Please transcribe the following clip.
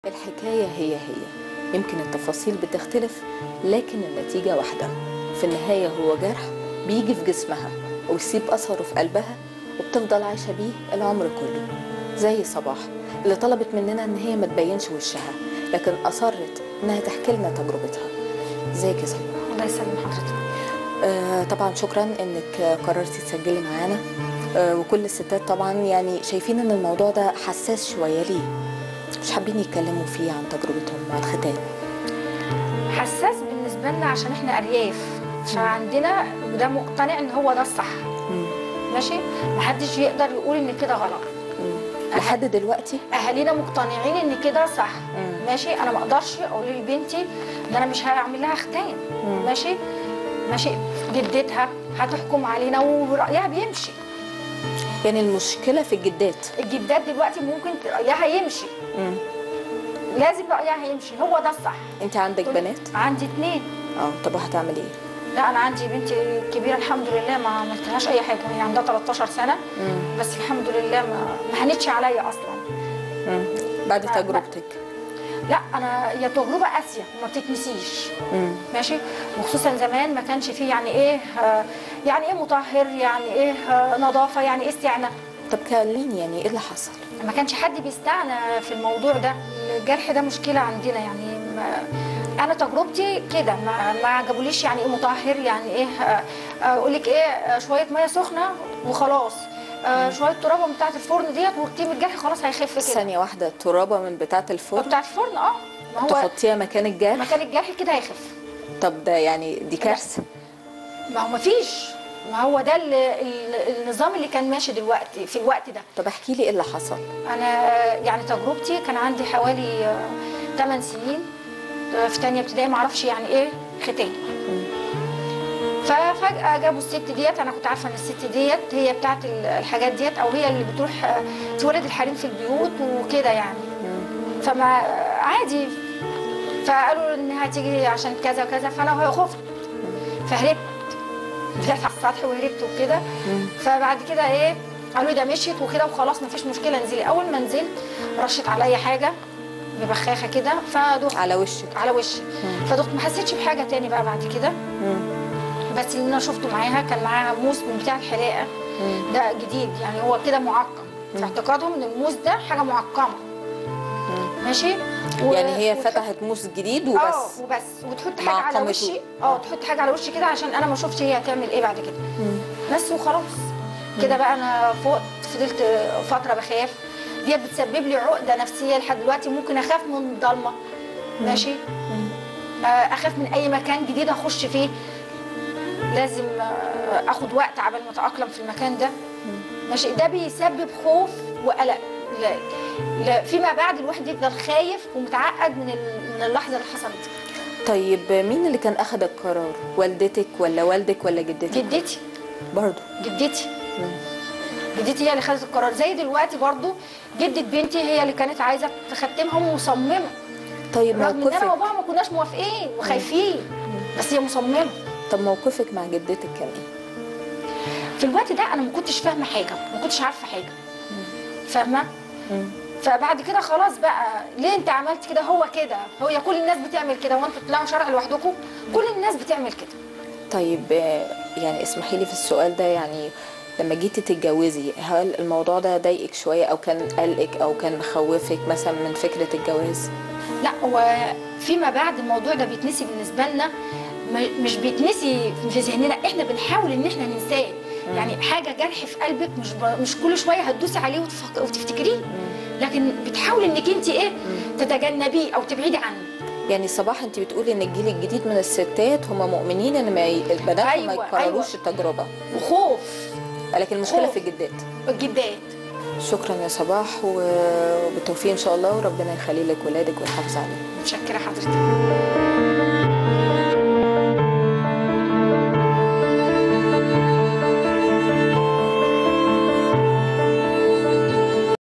الحكاية هي هي يمكن التفاصيل بتختلف لكن النتيجة واحدة في النهاية هو جرح بيجي في جسمها ويسيب أثره في قلبها وبتفضل عايشة بيه العمر كله زي صباح اللي طلبت مننا إن هي ما تبينش وشها لكن أصرت إنها تحكي لنا تجربتها ازيك يا صباح الله يسلم حضرتك آه طبعا شكرا انك قررتي تسجلي معانا آه وكل الستات طبعا يعني شايفين ان الموضوع ده حساس شويه ليه مش حابين يتكلموا فيه عن تجربتهم مع الختان حساس بالنسبه لنا عشان احنا ارياف فعندنا وده مقتنع ان هو ده الصح ماشي محدش يقدر يقول ان كده غلط لحد دلوقتي اهالينا مقتنعين ان كده صح مم. ماشي انا ما اقدرش اقول لبنتي ده انا مش هعمل لها ختان مم. ماشي ماشي جدتها هتحكم علينا ورايها بيمشي يعني المشكله في الجدات الجدات دلوقتي ممكن رايها يمشي مم. لازم رايها يمشي هو ده الصح انت عندك بنات عندي اتنين اه طب وهتعمل ايه لا انا عندي بنتي كبيره الحمد لله ما عملتلهاش اي حاجه هي عندها 13 سنه مم. بس الحمد لله ما ما هنتش عليا اصلا مم. بعد لا، تجربتك لا انا هي تجربه قاسيه وما بتتنسيش مم. ماشي وخصوصا زمان ما كانش فيه يعني ايه آه، يعني ايه مطهر يعني ايه آه، نظافه يعني ايه استعنى طب كلميني يعني ايه اللي حصل ما كانش حد بيستعنى في الموضوع ده الجرح ده مشكله عندنا يعني ما انا تجربتي كده ما, ما عجبوليش يعني ايه مطهر يعني ايه آه، آه، اقول لك ايه آه، شويه ميه سخنه وخلاص آه، شويه ترابه من بتاعه الفرن ديت وارتيب الجرح خلاص هيخف كده ثانيه واحده ترابه من بتاعه الفرن بتاعه الفرن اه ما هو تحطيها مكان الجرح مكان الجرح كده هيخف طب ده يعني دي كارثه ما هو ما فيش ما هو ده ال- ال- النظام اللي كان ماشي دلوقتي في الوقت ده طب احكي لي ايه اللي حصل انا يعني تجربتي كان عندي حوالي 8 سنين آه، في تانية ابتدائي ما اعرفش يعني ايه ختان ففجأة جابوا الست ديت أنا كنت عارفة إن الست ديت هي بتاعت ال- الحاجات ديت أو هي اللي بتروح آه، تولد الحريم في البيوت وكده يعني فما عادي فقالوا إنها تيجي عشان كذا وكذا فأنا خفت فهربت طلعت على السطح وهربت وكده فبعد كده إيه قالوا لي ده مشيت وكده وخلاص مفيش مشكلة انزلي أول ما نزلت رشت عليا حاجة ببخاخة كده فدخت على وشك على وشي فدخت ما حسيتش بحاجة تاني بقى بعد كده مم. بس اللي انا شفته معاها كان معاها موس من بتاع الحلاقه مم. ده جديد يعني هو كده معقم في اعتقادهم ان الموس ده حاجه معقمه ماشي و- يعني هي وتحط- فتحت موس جديد اه وبس وبس وتحط حاجه على معقمته. وشي اه تحط حاجه على وشي كده عشان انا ما اشوفش هي هتعمل ايه بعد كده بس وخلاص كده بقى انا فوق فضلت فتره بخاف دي بتسبب لي عقده نفسيه لحد دلوقتي ممكن اخاف من الضلمه ماشي آه، اخاف من اي مكان جديد اخش فيه لازم آه، اخد وقت عبال ما اتاقلم في المكان ده ماشي ده بيسبب خوف وقلق لا لا فيما بعد الواحد يفضل خايف ومتعقد من ال- من اللحظه اللي حصلت دي طيب مين اللي كان اخذ القرار والدتك ولا والدك ولا جدتك جدتي برضو جدتي جدتي هي اللي خدت القرار زي دلوقتي برضو جدة بنتي هي اللي كانت عايزه تختمها ومصممه طيب رغم ان انا موقفك وبابا ما كناش موافقين وخايفين بس هي مصممه طب موقفك مع جدتك كان ايه في الوقت ده انا ما كنتش فاهمه حاجه ما كنتش عارفه حاجه فاهمه مم. فبعد كده خلاص بقى ليه انت عملت كده هو كده هو كل الناس بتعمل كده وانتوا طلعوا شرع لوحدكم كل الناس بتعمل كده طيب آه، يعني اسمحي لي في السؤال ده يعني لما جيتي تتجوزي هل الموضوع ده ضايقك شويه او كان قلقك او كان مخوفك مثلا من فكره الجواز لا هو فيما بعد الموضوع ده بيتنسي بالنسبه لنا م- مش بيتنسي في ذهننا احنا بنحاول ان احنا ننساه يعني حاجه جرح في قلبك مش ب... مش كل شويه هتدوسي عليه وتفك... وتفتكريه لكن بتحاولي انك انت ايه تتجنبيه او تبعدي عنه يعني صباح انت بتقولي ان الجيل الجديد من الستات هم مؤمنين ان ما ي... البنات ما أيوة، يكرروش أيوة. التجربه وخوف لكن المشكله خوف. في الجدات الجدات شكرا يا صباح و- وبالتوفيق ان شاء الله وربنا يخلي لك ولادك ويحافظ عليك متشكره حضرتك